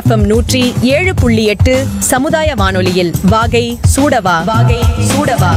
FM நூற்றி ஏழு புள்ளி எட்டு சமுதாய வானொலியில் வாகை சூடவா வாகை சூடவா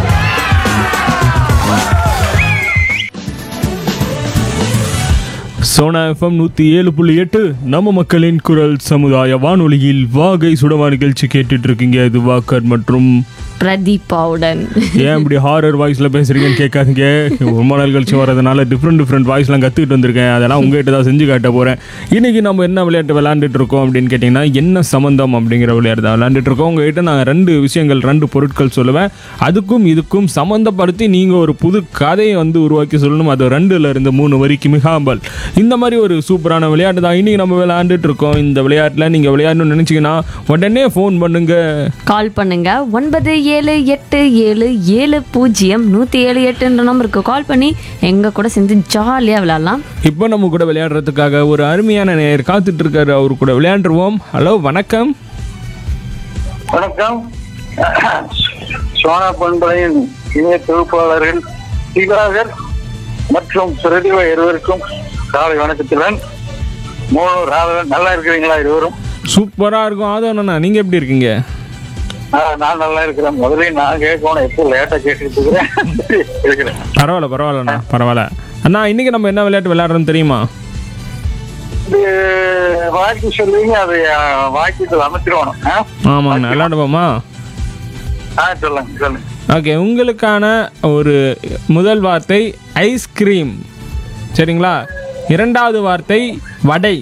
சோனா எஃப்எம் நூற்றி ஏழு புள்ளி எட்டு நம்ம மக்களின் குரல் சமுதாய வானொலியில் வாகை சுடவா நிகழ்ச்சி கேட்டுட்டு இருக்கீங்க இது வாக்கர் மற்றும் பிரதீபாவுடன் ஏன் இப்படி ஹாரர் வாய்ஸில் பேசுறீங்கன்னு கேட்காதீங்க ரொம்ப நாள் கழிச்சு வரதுனால டிஃப்ரெண்ட் டிஃப்ரெண்ட் வாய்ஸ்லாம் கற்றுக்கிட்டு வந்திருக்கேன் அதெல்லாம் உங்ககிட்ட தான் செஞ்சு காட்ட போகிறேன் இன்னைக்கு நம்ம என்ன விளையாட்டு விளையாண்டுட்டு இருக்கோம் அப்படின்னு கேட்டிங்கன்னா என்ன சம்மந்தம் அப்படிங்கிற விளையாட்டு தான் விளையாண்டுட்டு இருக்கோம் உங்ககிட்ட நான் ரெண்டு விஷயங்கள் ரெண்டு பொருட்கள் சொல்லுவேன் அதுக்கும் இதுக்கும் சம்மந்தப்படுத்தி நீங்கள் ஒரு புது கதையை வந்து உருவாக்கி சொல்லணும் அது ரெண்டுல இருந்து மூணு வரைக்கும் மிகாம்பல் இந்த மாதிரி ஒரு சூப்பரான விளையாட்டு தான் இன்னைக்கு நம்ம விளையாண்டுட்டு இருக்கோம் இந்த விளையாட்டில் நீங்கள் விளையாடணும்னு நினச்சிங்கன்னா உடனே ஃபோன் பண்ணுங்க கால் பண்ணுங்க ஒன்பது ஏழு எட்டு ஏழு ஏழு பூஜ்ஜியம் நூற்றி ஏழு எட்டுன்ற நம்பருக்கு கால் பண்ணி எங்க கூட சேர்ந்து ஜாலியாக விளையாடலாம் இப்போ நம்ம கூட விளையாடுறதுக்காக ஒரு அருமையான நேயர் காத்துட்டு இருக்காரு அவர் கூட விளையாண்டுருவோம் ஹலோ வணக்கம் வணக்கம் சோனா பண்பலையின் இணைய தொகுப்பாளர்கள் திவாகர் மற்றும் பிரதிபா இருவருக்கும் காலை வணக்கத்துடன் மூணு ராவன் நல்லா இருக்கிறீங்களா இருவரும் சூப்பரா இருக்கும் ஆதவனா நீங்க எப்படி இருக்கீங்க ஆ, நான் நல்லா இருக்கிறேன் முதல்ல நான் கேட்கணும் எப்போ லேட்டா கேட்டுட்டு இருக்கிறேன் இருக்கிறேன் பரவாயில்ல பரவாயில்லண்ணா பரவாயில்ல அண்ணா இன்னைக்கு நம்ம என்ன விளையாட்டு விளையாடுறோம் தெரியுமா இது வாக்கி சொல்லுவீங்க அது ஆ, வாக்கியத்தில் அமைச்சிருவானும் ஆ? ஆமாங்கண்ணா விளையாடுவோமா ஆ சொல்லுங்க சொல்லுங்க ஓகே உங்களுக்கான ஒரு முதல் வார்த்தை ஐஸ்கிரீம் சரிங்களா இரண்டாவது வார்த்தை வடை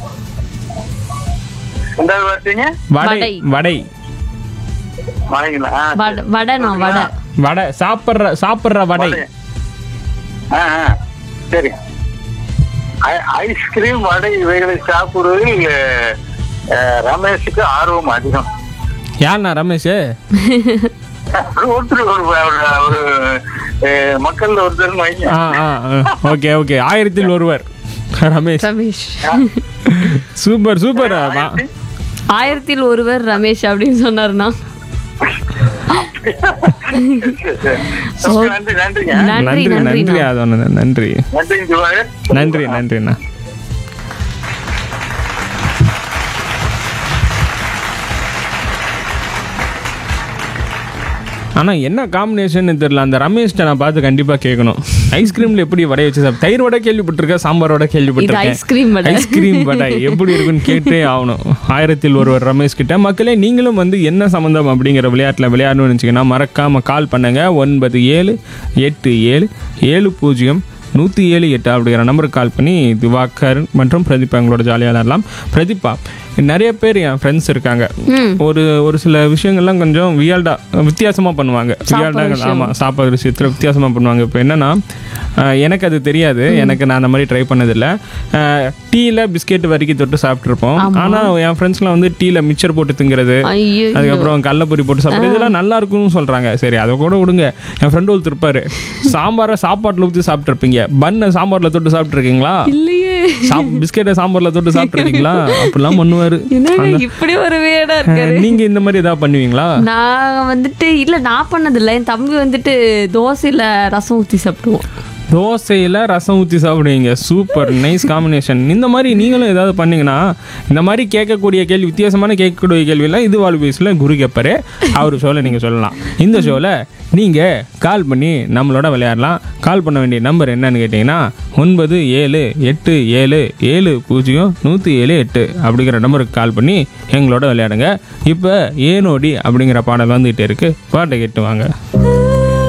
ரெண்டாவது பார்த்தீங்க வடை வடை. வடை வாங்கிங்களா ஆ, வடை வடை நான் வடை வடை சாப்பிட்ற சாப்பிட்ற வடை வடை. ஆ, ஆ, சரி ஐ- ஐஸ்கிரீம் வடை இவைகளை சாப்பிடுவதில் அஹ், ரமேஷுக்கு ஆர்வம் அதிகம் யாருண்ணா ரமேஷ் ஒருத்தர் ஒரு ஒரு- ஒரு அஹ், மக்கள் ஒருத்தர் வைங்க ஆ ஆ ஓகே ஓகே ஆயிரத்தில் ஒருவர் ரமேஷ் ரமேஷ் சூப்பர் சூப்பர் ஆயிரத்தில் ஒருவர் ரமேஷ் அப்படின்னு சொன்னாருண்ணா ரொம்ப நன்றி நன்றிங்க நன்றி நன்றி நன்றி நன்றிண்ணா அதோண்ணா நன்றி நன்றிங்க திவாகர் நன்றி நன்றிண்ணா ஆனால் என்ன காம்பினேஷன் தெரியல அந்த ரமேஷ்ட நான் பார்த்து கண்டிப்பாக கேட்கணும் ஐஸ்கிரீமில் எப்படி வடை வச்சு சாப்பிட்டு தயிர் வடை கேள்விப்பட்டிருக்கேன் சாம்பார் வடை இது கேள்விப்பட்டிருக்கேன் ஐஸ்கிரீம் வடை ஐஸ்கிரீம் வடை எப்படி இருக்குன்னு கேட்டே ஆகணும் ஆயிரத்தில் ஒருவர் ரமேஷ் கிட்ட மக்களே நீங்களும் வந்து என்ன சம்மந்தம் அப்படிங்கிற விளையாட்டில் விளையாடணும்னு வச்சிங்கன்னா மறக்காமல் கால் பண்ணுங்க ஒன்பது ஏழு எட்டு ஏழு ஏழு பூஜ்ஜியம் நூற்றி ஏழு எட்டு அப்படிங்கிற நம்பருக்கு கால் பண்ணி திவாகர் மற்றும் பிரதீபா எங்களோட ஜாலியாக விளையாடலாம் பிரதீபா நிறைய பேர் என் ஃப்ரெண்ட்ஸ் இருக்காங்க ஒரு ஒரு சில விஷயங்கள்லாம் கொஞ்சம் வியல்டா வித்தியாசமாக பண்ணுவாங்க வியல்டா ஆமாம் சாப்பாடு விஷயத்தில் வித்தியாசமாக பண்ணுவாங்க இப்போ என்னன்னா அஹ், எனக்கு அது தெரியாது எனக்கு நான் அந்த மாதிரி ட்ரை பண்ணதில்லை டீயில் பிஸ்கெட் வரைக்கும் தொட்டு சாப்பிட்ருப்போம் ஆனால் என் ஃப்ரெண்ட்ஸ்லாம் வந்து டீயில் மிக்சர் போட்டு திங்கிறது ஐயோ அதுக்கப்புறம் கடலப்பொரி போட்டு சாப்பிட்றது இதெல்லாம் நல்லா இருக்கும்னு சொல்கிறாங்க சரி அதை கூட விடுங்க என் ஃப்ரெண்டு ஒருத்தர் இருப்பாரு சாம்பாரை சாப்பாட்டில் ஊற்றி சாப்பிட்ருப்பீங்க பண்ணை சாம்பாரில் தொட்டு சாப்பிட்ருக்கீங்களா இல்லையே சாப் பிஸ்கெட்டை சாம்பாரில் தொட்டு சாப்பிட்ருக்கீங்களா அப்படிலாம் பண்ணுவார் என்னங்க இப்படி ஒரு வேடா இருக்காரு நீங்கள் இந்த மாதிரி ஏதாவது பண்ணுவீங்களா நான் வந்துட்டு இல்ல நான் பண்ணதில்லை என் தம்பி வந்துட்டு தோசையில ரசம் ஊத்தி சாப்பிடுவோம் தோசையில் ரசம் ஊற்றி சாப்பிடுவீங்க சூப்பர் நைஸ் காம்பினேஷன் இந்த மாதிரி நீங்களும் ஏதாவது பண்ணீங்கன்னா இந்த மாதிரி கேட்கக்கூடிய கேள்வி வித்தியாசமான கேட்கக்கூடிய கேள்வியெல்லாம் இது வாழ்வியஸில் குரு கேப்பரு அவர் ஷோவில் நீங்கள் சொல்லலாம் இந்த ஷோவில் நீங்கள் கால் பண்ணி நம்மளோட விளையாடலாம் கால் பண்ண வேண்டிய நம்பர் என்னன்னு கேட்டிங்கன்னா ஒன்பது ஏழு எட்டு ஏழு ஏழு பூஜ்ஜியம் நூற்றி ஏழு எட்டு அப்படிங்கிற நம்பருக்கு கால் பண்ணி எங்களோட விளையாடுங்க இப்போ ஏனோடி அப்படிங்கிற பாடல் வந்துகிட்டே இருக்கு பாட்டை கேட்டு வாங்க